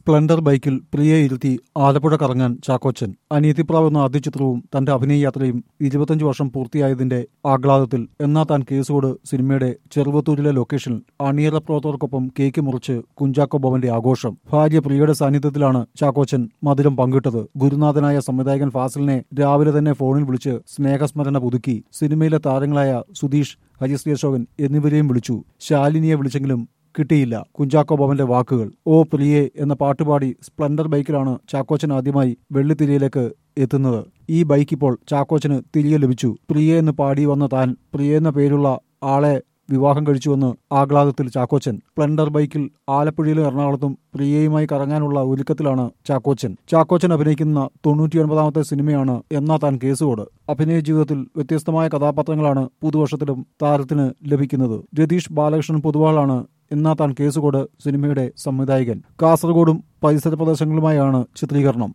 Splendor ബൈക്കിൽ പ്രിയെ ഇരുത്തി ആലപ്പുഴ കറങ്ങാൻ ചാക്കോച്ചൻ അനിയത്തിപ്രാവ് എന്ന ആദ്യ ചിത്രവും തന്റെ അഭിനയ യാത്രയും ഇരുപത്തഞ്ച് വർഷം പൂർത്തിയായതിന്റെ ആഹ്ലാദത്തിൽ എന്നാ താൻ കേസോട് സിനിമയുടെ ചെറുവത്തൂരിലെ ലൊക്കേഷനിൽ അണിയറ പ്രവർത്തകർക്കൊപ്പം കേക്ക് മുറിച്ച് കുഞ്ചാക്കോ ഭവന്റെ ആഘോഷം ഭാര്യ പ്രിയയുടെ സാന്നിധ്യത്തിലാണ് ചാക്കോച്ചൻ മധുരം പങ്കിട്ടത് ഗുരുനാഥനായ സംവിധായകൻ ഫാസിലിനെ രാവിലെ തന്നെ ഫോണിൽ വിളിച്ച് സ്നേഹസ്മരണ പുതുക്കി സിനിമയിലെ താരങ്ങളായ സുധീഷ് ഹരിശ്രീ അശോകൻ എന്നിവരെയും വിളിച്ചു ശാലിനിയെ വിളിച്ചെങ്കിലും കിട്ടിയില്ല കുഞ്ചാക്കോ ബോബന്റെ വാക്കുകൾ ഓ പ്രിയേ എന്ന പാട്ടുപാടി സ്പ്ലെൻഡർ ബൈക്കിലാണ് ചാക്കോച്ചൻ ആദ്യമായി വെള്ളിത്തിരിയിലേക്ക് എത്തുന്നത് ഈ ബൈക്ക് ഇപ്പോൾ ചാക്കോച്ചന് തിരികെ ലഭിച്ചു പ്രിയ എന്ന് പാടി വന്ന താൻ പ്രിയ എന്ന പേരുള്ള ആളെ വിവാഹം കഴിച്ചുവെന്ന് ആഹ്ലാദത്തിൽ ചാക്കോച്ചൻ സ്പ്ലെൻഡർ ബൈക്കിൽ ആലപ്പുഴയിലും എറണാകുളത്തും പ്രിയയുമായി കറങ്ങാനുള്ള ഒരുക്കത്തിലാണ് ചാക്കോച്ചൻ ചാക്കോച്ചൻ അഭിനയിക്കുന്ന തൊണ്ണൂറ്റിയൊൻപതാമത്തെ സിനിമയാണ് എന്നാ താൻ കേസുകോട് അഭിനയ ജീവിതത്തിൽ വ്യത്യസ്തമായ കഥാപാത്രങ്ങളാണ് പുതുവർഷത്തിലും താരത്തിന് ലഭിക്കുന്നത് രതീഷ് ബാലകൃഷ്ണൻ പൊതുവാളാണ് എന്നാ താൻ കേസുകോട് സിനിമയുടെ സംവിധായകൻ കാസർഗോഡും പരിസര പ്രദേശങ്ങളുമായാണ് ചിത്രീകരണം